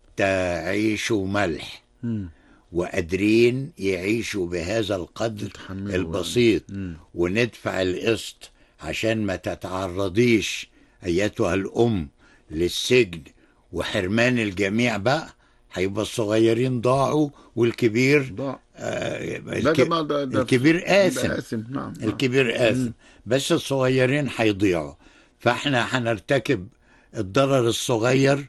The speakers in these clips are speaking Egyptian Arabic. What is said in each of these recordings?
تعيشوا ملح مم. وقادرين يعيشوا بهذا القدر يتحملوا البسيط مم. وندفع القسط عشان ما تتعرضيش ايتها الام للسجن وحرمان الجميع بقى هيبقى الصغيرين ضاعوا والكبير ضاع آه لا ده ما ده ده الكبير قاسم ده قاسم نعم نعم. الكبير قاسم بس الصغيرين هيضيعوا فاحنا هنرتكب الضرر الصغير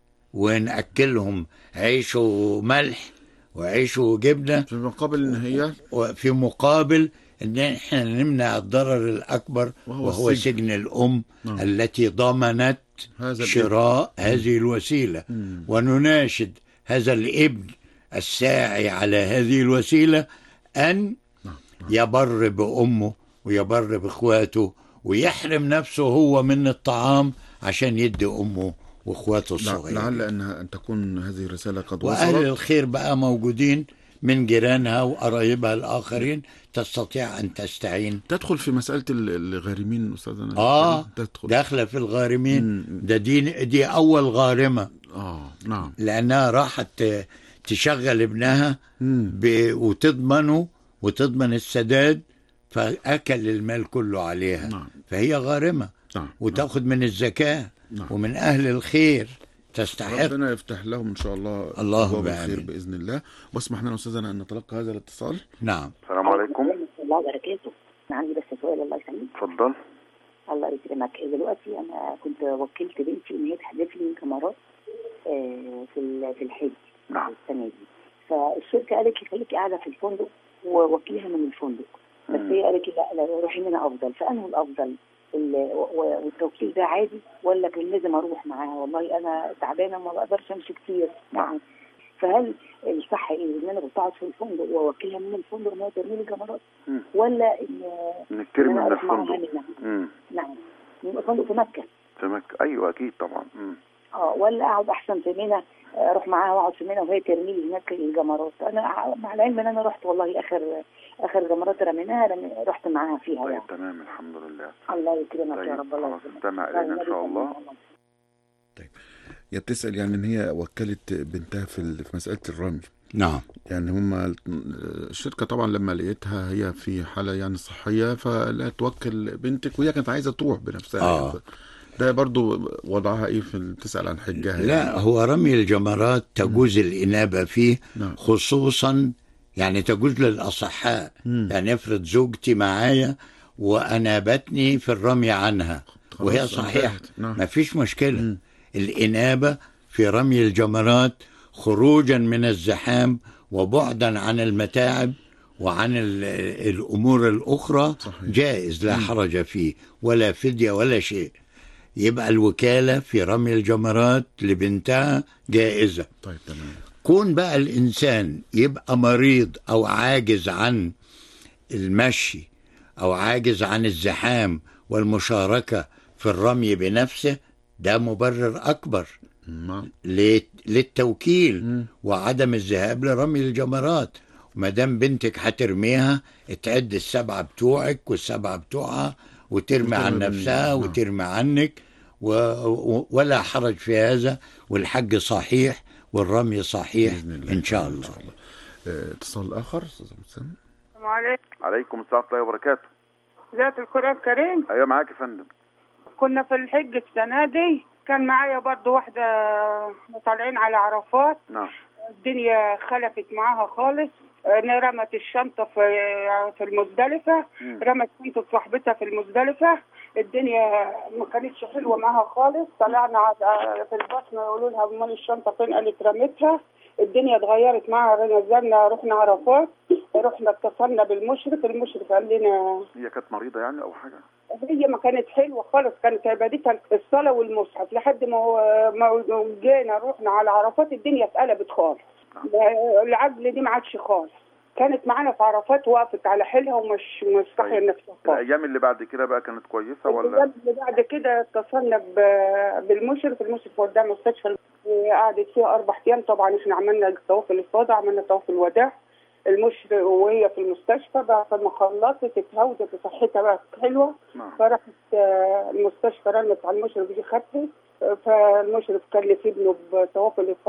ونأكلهم عيش وملح وعيش وجبنة في مقابل ان هي وفي مقابل ان احنا نمنع الضرر الاكبر وهو وهو, السجن. سجن الام نعم. التي ضمنت هذا الابن. شراء هذه الوسيله مم. ونناشد هذا الابن الساعي على هذه الوسيله ان نعم. يبر بامه ويبر باخواته ويحرم نفسه هو من الطعام عشان يدي امه واخواته لع- الصغيرين لعل انها ان تكون هذه الرساله قد واهل وصلت الخير بقى موجودين من جيرانها وقرايبها الاخرين تستطيع ان تستعين تدخل في مساله ال- الغارمين استاذنا اه تدخل داخله في الغارمين مم. ده دي دي اول غارمه اه نعم لانها راحت ت- تشغل ابنها مم. ب... وتضمنه وتضمن السداد فاكل المال كله عليها نعم فهي غارمه نعم وتاخذ من الزكاه نعم. ومن اهل الخير تستحق ربنا يفتح لهم ان شاء الله اللهم أبواب الخير آمين. باذن الله واسمح لنا استاذنا ان نتلقى هذا الاتصال نعم السلام عليكم ورحمة الله وبركاته أنا عندي بس سؤال الله يسلمك اتفضل الله يكرمك دلوقتي أنا كنت وكلت بنتي إن هي تحدث لي كاميرات آه، في ال- في الحج نعم السنة دي فالشركة قالت لي خليكي قاعدة في الفندق ووكيلها من الفندق بس مم. هي قالت لي لا لا روحي هنا أفضل فأنه الأفضل ال- و- و- والتوكيل ده عادي ولا كان لازم أروح معاها والله أنا تعبانة وما بقدرش أمشي كتير يعني فهل الصح ايه ان انا كنت اقعد في الفندق واوكلها من الفندق ان هي ترمي لي جمرات مم. ولا ان انك إن ترمي أنا من أروح معاها الفندق منها امم نعم يبقى فندق في مكة تمام ايوه اكيد طبعا امم اه ولا اقعد احسن في منى آه، اروح معاها واقعد في منى وهي ترمي لي هناك الجمرات انا ع- مع العلم ان انا رحت والله اخر اخر جمرات رميناها رمي رحت معاها فيها طيب يعني تمام الحمد لله الله يكرمك يا طيب رب الله خلاص يكرمك استمع الينا ان شاء الله هي بتسال يعني ان هي وكلت بنتها في ال- في مساله الرمي نعم يعني هم الشركه طبعا لما لقيتها هي في حاله يعني صحيه فلا توكل بنتك وهي كانت عايزه تروح بنفسها آه. يعني. ده برضو وضعها ايه في ال- بتسال عن حجها لا يعني. هو رمي الجمرات تجوز الإنابة فيه نعم. خصوصا يعني تجوز للأصحاء مم. يعني افرض زوجتي معايا وأنابتني في الرمي عنها خلاص وهي صحيحة انتهت. نعم ما فيش مشكلة مم. الإنابة في رمي الجمرات خروجا من الزحام وبعدا عن المتاعب وعن ال- الأمور الأخرى صحيح. جائز لا حرج فيه ولا فدية ولا شيء يبقى الوكالة في رمي الجمرات لبنتها جائزة طيب تمام كون بقى الإنسان يبقى مريض أو عاجز عن المشي أو عاجز عن الزحام والمشاركة في الرمي بنفسه ده مبرر أكبر نعم لت- للتوكيل مم. وعدم الذهاب لرمي الجمرات ما دام بنتك هترميها تعد السبعه بتوعك والسبعه بتوعها وترمي عن وترمي نفسها نعم. وترمي عنك و... و... ولا حرج في هذا والحج صحيح والرمي صحيح باذن الله ان شاء الله آه، اتصال اخر استاذ حسام السلام عليكم عليكم السلام ورحمه الله وبركاته ذات القرآن الكريم ايوه معاك يا فندم كنا في الحج السنة دي كان معايا برضو واحدة طالعين على عرفات نعم الدنيا خلفت معاها خالص انا رمت الشنطة في في المزدلفة مم. رمت شنطة صاحبتها في المزدلفة الدنيا ما كانتش حلوة معاها خالص طلعنا على- في البطن يقولوا لها امال الشنطة فين قالت رمتها الدنيا اتغيرت معاها نزلنا رحنا عرفات رحنا اتصلنا بالمشرف المشرف قال لنا هي كانت مريضه يعني او حاجه هي ما كانت حلوه خالص كانت عبادتها الصلاه والمصحف لحد ما هو- ما جينا رحنا على عرفات الدنيا اتقلبت خالص العجل دي ما عادش خالص كانت معانا في عرفات وقفت على حيلها ومش مش صاحيه طيب. نفسها خالص الايام اللي بعد كده بقى كانت كويسه ولا الأيام اللي بعد كده اتصلنا ب- بالمشرف المشرف وداها مستشفى قعدت فيها اربع ايام طبعا احنا عملنا طواف الافاضه عملنا طواف الوداع المشرف وهي في المستشفى بعد ما خلصت اتهودت وصحتها بقت حلوه نعم فراحت آه، المستشفى رنت على المشرف دي خدته آه، فالمشرف كلف ابنه بطواف الافاضه